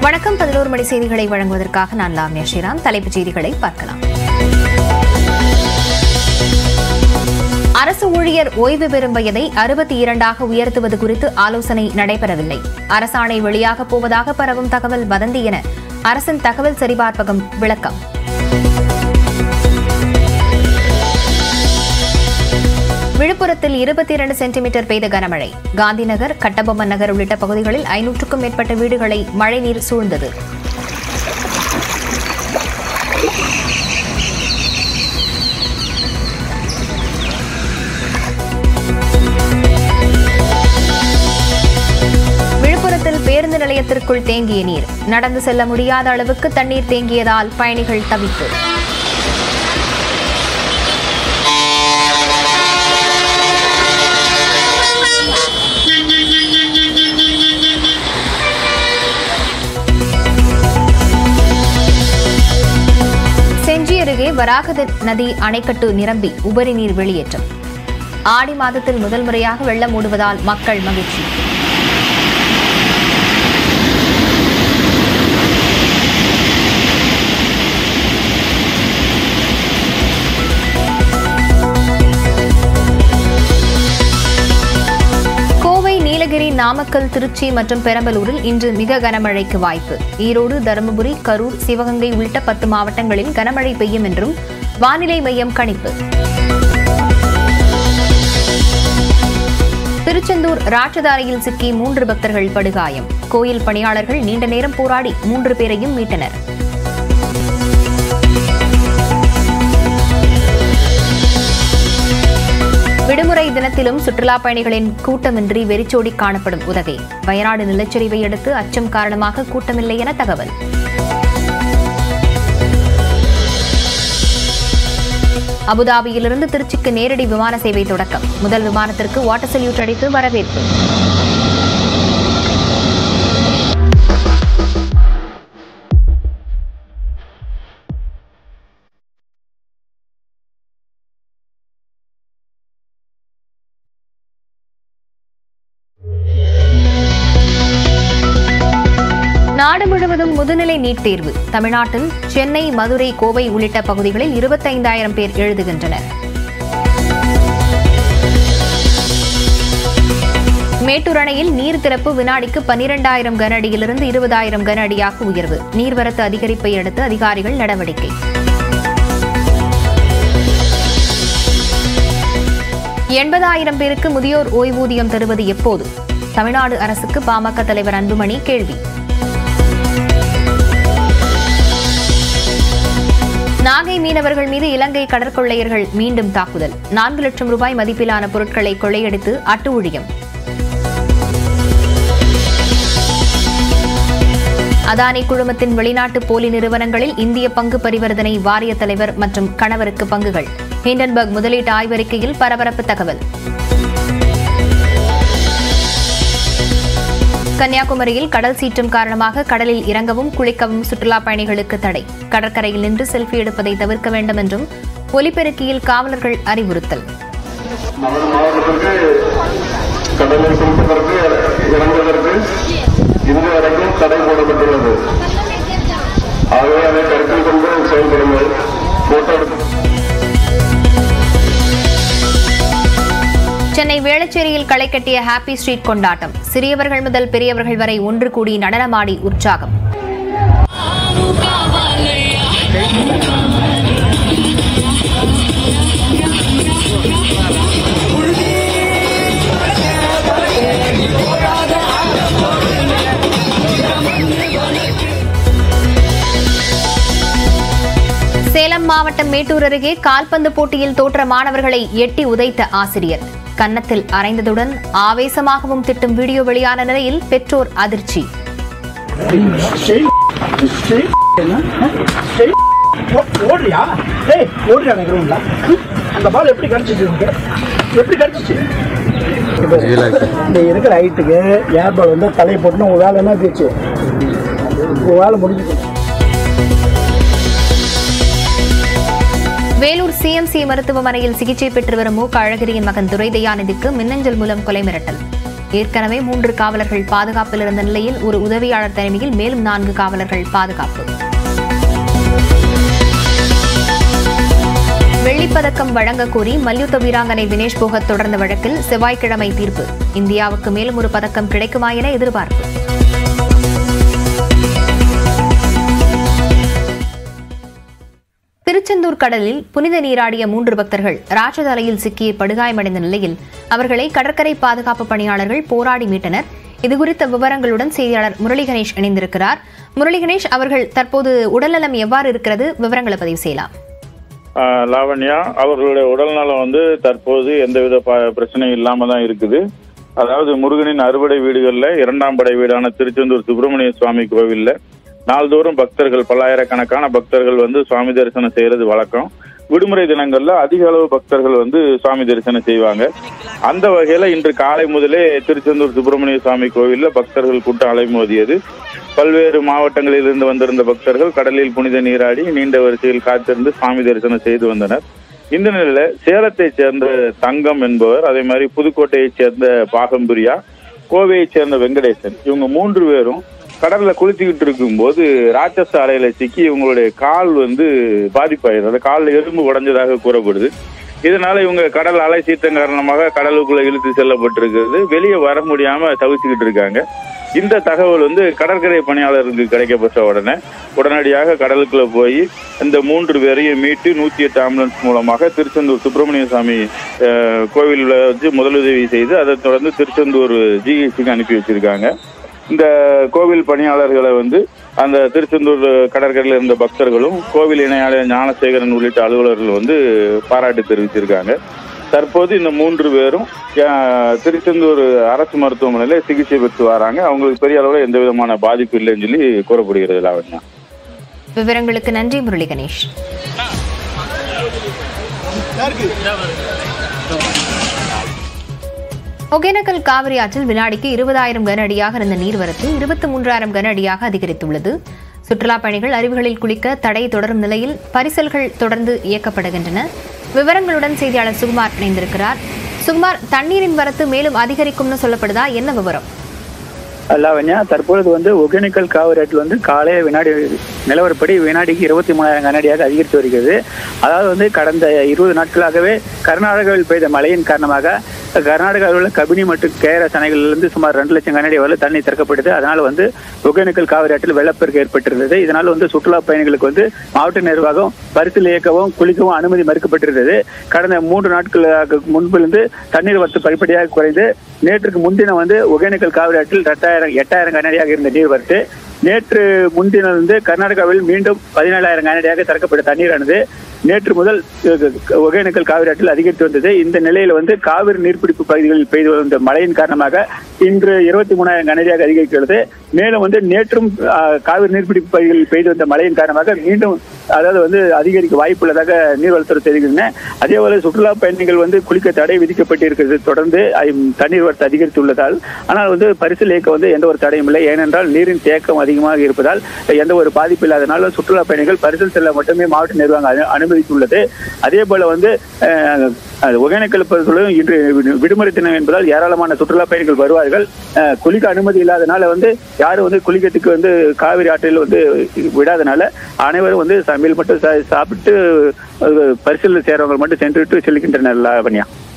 வணக்கம் பதினோரு மணி செய்திகளை வழங்குவதற்காக நான் லாம்யா ஸ்ரீராம் தலைப்புச் செய்திகளை பார்க்கலாம் அரசு ஊழியர் ஓய்வு பெறும் வயதை அறுபத்தி இரண்டாக உயர்த்துவது குறித்து ஆலோசனை நடைபெறவில்லை அரசாணை வெளியாகப் போவதாக பரவும் தகவல் வதந்தி என அரசின் தகவல் சரிபார்ப்பகம் விளக்கம் விழுப்புரத்தில் இருபத்தி இரண்டு சென்டிமீட்டர் பெய்த கனமழை காந்திநகர் கட்டபொம்மன் நகர் உள்ளிட்ட பகுதிகளில் ஐநூற்றுக்கும் மேற்பட்ட வீடுகளை மழைநீர் சூழ்ந்தது விழுப்புரத்தில் பேருந்து நிலையத்திற்குள் தேங்கிய நீர் நடந்து செல்ல முடியாத அளவுக்கு தண்ணீர் தேங்கியதால் பயணிகள் தவிப்பு செஞ்சி அருகே வராக நதி அணைக்கட்டு நிரம்பி உபரி நீர் வெளியேற்றம் ஆடி மாதத்தில் முதல் முறையாக வெள்ளம் மூடுவதால் மக்கள் மகிழ்ச்சி கோவை நீலகிரி நாமக்கல் திருச்சி மற்றும் பெரம்பலூரில் இன்று மிக கனமழைக்கு வாய்ப்பு ஈரோடு தருமபுரி கரூர் சிவகங்கை உள்ளிட்ட பத்து மாவட்டங்களில் கனமழை பெய்யும் என்றும் வானிலை மையம் கணிப்பு திருச்செந்தூர் ராட்சதாரியில் சிக்கி மூன்று பக்தர்கள் படுகாயம் கோயில் பணியாளர்கள் நீண்ட நேரம் போராடி மூன்று பேரையும் மீட்டனர் விடுமுறை தினத்திலும் சுற்றுலாப் பயணிகளின் கூட்டமின்றி வெறிச்சோடி காணப்படும் உதகை வயநாடு நிலச்சரிவை அடுத்து அச்சம் காரணமாக கூட்டமில்லை என தகவல் அபுதாபியிலிருந்து திருச்சிக்கு நேரடி விமான சேவை தொடக்கம் முதல் விமானத்திற்கு வாட்டர் சல்யூட் அடித்து வரவேற்பு நாடு முழுவதும் முதுநிலை நீட் தேர்வு தமிழ்நாட்டில் சென்னை மதுரை கோவை உள்ளிட்ட பகுதிகளில் இருபத்தைந்தாயிரம் பேர் எழுதுகின்றனர் மேட்டூர் அணையில் நீர் திறப்பு வினாடிக்கு பனிரெண்டாயிரம் கன அடியிலிருந்து இருபதாயிரம் கன அடியாக உயர்வு நீர்வரத்து அதிகரிப்பை அடுத்து அதிகாரிகள் நடவடிக்கை எண்பதாயிரம் பேருக்கு முதியோர் ஓய்வூதியம் தருவது எப்போது தமிழ்நாடு அரசுக்கு பாமக தலைவர் அன்புமணி கேள்வி நாகை மீனவர்கள் மீது இலங்கை கடற்கொள்ளையர்கள் மீண்டும் தாக்குதல் நான்கு லட்சம் ரூபாய் மதிப்பிலான பொருட்களை கொள்ளையடித்து அட்டு ஊழியம் அதானி குழுமத்தின் வெளிநாட்டு போலி நிறுவனங்களில் இந்திய பங்கு பரிவர்த்தனை வாரிய தலைவர் மற்றும் கணவருக்கு பங்குகள் ஹிண்டன்பர்க் முதலீட்டு ஆய்வறிக்கையில் பரபரப்பு தகவல் கன்னியாகுமரியில் கடல் சீற்றம் காரணமாக கடலில் இறங்கவும் குளிக்கவும் சுற்றுலா பயணிகளுக்கு தடை கடற்கரையில் நின்று செல்ஃபி எடுப்பதை தவிர்க்க வேண்டும் என்றும் ஒலிபெருக்கியில் காவலர்கள் அறிவுறுத்தல் நமது மாவட்டத்திற்கு கடலில் குளிப்பதற்கு இறங்குவதற்கு இன்று வரைக்கும் தடை போடப்பட்டுள்ளது ஆகவே அதை கருத்தில் கொண்டு செயல்படுங்கள் போட்டோ எடுத்து சென்னை வேளச்சேரியில் களை கட்டிய ஹாப்பி ஸ்ட்ரீட் கொண்டாட்டம் சிறியவர்கள் முதல் பெரியவர்கள் வரை ஒன்று கூடி நடனமாடி உற்சாகம் சேலம் மாவட்டம் மேட்டூர் அருகே கால்பந்து போட்டியில் தோற்ற மாணவர்களை எட்டி உதைத்த ஆசிரியர் கன்னத்தில் அரைந்ததுடன் ஆவேசமாகவும் திட்டும் வீடியோ வெளியான நிலையில் பெற்றோர் அதிர்ச்சி செய் செய் என்ன செய் ஓ- ஓடுறியா ஏய் ஓடுறியா அந்த கிரவுண்ட்ல அந்த பால் எப்படி கடிச்சிச்சு உனக்கு எப்படி கடிச்சிச்சு இந்த இருக்கிற ஹைட்டுக்கு ஏர் பால் வந்து தலையை போட்டுன்னு உங்கள் வேலை என்ன போச்சு உங்கள் வேலை முடிஞ்சு வேலூர் சிஎம்சி மருத்துவமனையில் சிகிச்சை பெற்று வரும் மு க அழகிரியின் மகன் துரை தயாநிதிக்கு மின்னஞ்சல் மூலம் கொலை மிரட்டல் ஏற்கனவே மூன்று காவலர்கள் பாதுகாப்பில் இருந்த நிலையில் ஒரு உதவியாளர் தலைமையில் மேலும் நான்கு காவலர்கள் பாதுகாப்பு வெள்ளிப்பதக்கம் வழங்கக் கோரி மல்யுத்த வீராங்கனை வினேஷ் போகத் தொடர்ந்த வழக்கில் செவ்வாய்க்கிழமை தீர்ப்பு இந்தியாவுக்கு மேலும் ஒரு பதக்கம் கிடைக்குமா என எதிர்பார்ப்பு திருச்செந்தூர் கடலில் புனித நீராடிய மூன்று பக்தர்கள் ராஜதலையில் சிக்கிய படுகாயமடைந்த நிலையில் அவர்களை கடற்கரை பாதுகாப்பு பணியாளர்கள் போராடி மீட்டனர் இதுகுறித்த விவரங்களுடன் செய்தியாளர் முரளி கணேஷ் இணைந்திருக்கிறார் முரளி கணேஷ் அவர்கள் தற்போது உடல்நலம் எவ்வாறு இருக்கிறது விவரங்களை பதிவு செய்யலாம் ஆஹ் லாவண்யா அவர்களுடைய உடல்நலம் வந்து தற்போது எந்தவித ப- பிரச்சனையும் இல்லாம தான் இருக்குது அதாவது முருகனின் அறுபடை வீடுகள்ல இரண்டாம் படை வீடான திருச்செந்தூர் சுப்பிரமணிய சுவாமி கோவில்ல நாள்தோறும் பக்தர்கள் பல்லாயிரக்கணக்கான பக்தர்கள் வந்து சுவாமி தரிசனம் செய்யறது வழக்கம் விடுமுறை தினங்கள்ல அதிக அளவு பக்தர்கள் வந்து சுவாமி தரிசனம் செய்வாங்க அந்த வகையில இன்று காலை முதலே திருச்செந்தூர் சுப்பிரமணிய சுவாமி கோவில்ல பக்தர்கள் கூட்டம் அலைமோதியது பல்வேறு மாவட்டங்களில் இருந்து வந்திருந்த பக்தர்கள் கடலில் புனித நீராடி நீண்ட வரிசையில் காத்திருந்து சுவாமி தரிசனம் செய்து வந்தனர் இந்த நிலையில சேலத்தைச் சேர்ந்த தங்கம் என்பவர் அதே மாதிரி புதுக்கோட்டையைச் சேர்ந்த பாகம்பிரியா கோவையைச் சேர்ந்த வெங்கடேசன் இவங்க மூன்று பேரும் கடல்ல குளிச்சுக்கிட்டு இருக்கும்போது ராட்சச அலையில சிக்கி இவங்களுடைய கால் வந்து பாதிப்பாயிருது அந்த காலில் எலும்பு உடைஞ்சதாக கூறப்படுது இதனால இவங்க கடல் அலை சீற்றம் காரணமாக கடலுக்குள்ள இழுத்து செல்லப்பட்டிருக்கிறது வெளியே வர முடியாம தவிச்சுக்கிட்டு இருக்காங்க இந்த தகவல் வந்து கடற்கரை பணியாளருக்கு கிடைக்கப்பட்ட உடனே உடனடியாக கடலுக்குள்ள போய் இந்த மூன்று பேரையும் மீட்டு நூத்தி எட்டு ஆம்புலன்ஸ் மூலமாக திருச்செந்தூர் சுப்பிரமணிய சாமி அஹ், கோவில்ல வச்சு முதலுதவி செய்து அதைத் தொடர்ந்து திருச்செந்தூர் ஜிஹெச்சுக்கு அனுப்பி வச்சிருக்காங்க இந்த கோவில் பணியாளர்களை வந்து அந்த திருச்செந்தூர் கடற்கரையில் இருந்த பக்தர்களும் கோவில் இணையாளர் ஞானசேகரன் உள்ளிட்ட அலுவலர்கள் வந்து பாராட்டு தெரிவிச்சிருக்காங்க தற்போது இந்த மூன்று பேரும் அஹ், திருச்செந்தூர் அரசு மருத்துவமனையில சிகிச்சை பெற்று வராங்க அவங்களுக்கு பெரிய அளவில் எந்த விதமான பாதிப்பு இல்லைன்னு சொல்லி கூறப்படுகிறது லாவண்யா விவரங்களுக்கு நன்றி முரளி கணேஷ் ஒகேனக்கல் காவிரி ஆற்றில் வினாடிக்கு இருபதாயிரம் கன அடியாக இருந்த நீர்வரத்து இருபத்தி மூன்றாயிரம் கன அடியாக அதிகரித்துள்ளது சுற்றுலாப் பயணிகள் அருவிகளில் குளிக்க தடை தொடரும் நிலையில் பரிசல்கள் தொடர்ந்து இயக்கப்படுகின்றன விவரங்களுடன் செய்தியாளர் சுகுமார் இணைந்திருக்கிறார் சுகுமார் தண்ணீரின் வரத்து மேலும் அதிகரிக்கும்னு சொல்லப்படுதா என்ன விவரம் லாவண்யா தற்பொழுது வந்து ஒகேனக்கல் காவிரி ஆற்றில் வந்து காலை வினாடி நிலவரப்படி வினாடிக்கு இருபத்தி மூணாயிரம் கனடியாக அதிகரித்து வருகிறது அதாவது வந்து கடந்த இருபது நாட்களாகவே கர்நாடகாவில் பெய்த மழையின் காரணமாக கர்நாடகாவில் உள்ள கபினி மற்றும் கேரள அணைகளிலிருந்து சுமார் ரெண்டு லட்சம் கனடி வரை தண்ணீர் திறக்கப்பட்டது அதனால் வந்து ஒகேனக்கல் காவிரி ஆற்றில் வெள்ளப்பெருக்கு ஏற்பட்டிருந்தது இதனால் வந்து சுற்றுலா பயணிகளுக்கு வந்து மாவட்ட நிர்வாகம் பரிசில் இயக்கவும் குளிக்கவும் அனுமதி மறுக்கப்பட்டிருந்தது கடந்த மூன்று நாட்களுக்கு முன்பிலிருந்து தண்ணீர் வரத்து படிப்படியாக குறைந்து நேற்றுக்கு முன்தினம் வந்து ஒகேனக்கல் காவிரி ஆற்றில் ரெண்டாயிரம் எட்டாயிரம் கனடியாக இருந்த நீர் வரத்து நேற்று முன்தினம் வந்து கர்நாடகாவில் மீண்டும் பதினேழாயிரம் கனடியாக திறக்கப்பட்ட தண்ணீரானது நேற்று முதல் அஹ், ஒகேனக்கல் காவிரி ஆற்றில் அதிகரித்து வந்தது இந்த நிலையில் வந்து காவிரி நீர்பிடிப்பு பகுதிகளில் பெய்து வந்த மழையின் காரணமாக இன்று இருபத்தி மூணாயிரம் கனடியாக அதிகரிக்கிறது மேலும் வந்து நேற்றும் அஹ், காவிரி நீர்பிடிப்பு பகுதிகளில் பெய்து வந்த மழையின் காரணமாக மீண்டும் அதாவது வந்து அதிகரிக்க வாய்ப்புள்ளதாக நீர்வளத்துறை தெரிவிக்கின்றன அதே போல சுற்றுலா பயணிகள் வந்து குளிக்க தடை விதிக்கப்பட்டிருக்கிறது தொடர்ந்து ஐம், தண்ணீர் வரத்து அதிகரித்துள்ளதால் ஆனால் வந்து பரிசல் இயக்க வந்து எந்த ஒரு தடையும் இல்லை ஏனென்றால் நீரின் தேக்கம் அதிகமாக இருப்பதால் எந்த ஒரு பாதிப்பு இல்லாதனால சுற்றுலா பயணிகள் பரிசல் செல்ல மட்டுமே மாவட்ட நிர்வாகம் அனு- அனுமதித்துள்ளது அதே போல வந்து அஹ், அது ஒகேனக்கல் பகுதியிலும் இன்று விடு- விடுமுறை தினம் என்பதால் ஏராளமான சுற்றுலா பயணிகள் வருவார்கள் அஹ், குளிக்க அனுமதி இல்லாதனால வந்து யாரும் வந்து குளிக்கிறதுக்கு வந்து காவிரி ஆற்றில் வந்து விடாதனால அனைவரும் வந்து சமையல் மட்டும் சா- சாப்பிட்டு அஹ், பரிசலில் சேர்றவங்க மட்டும் சென்றுவிட்டு செல்கின்றனர் லாவண்யா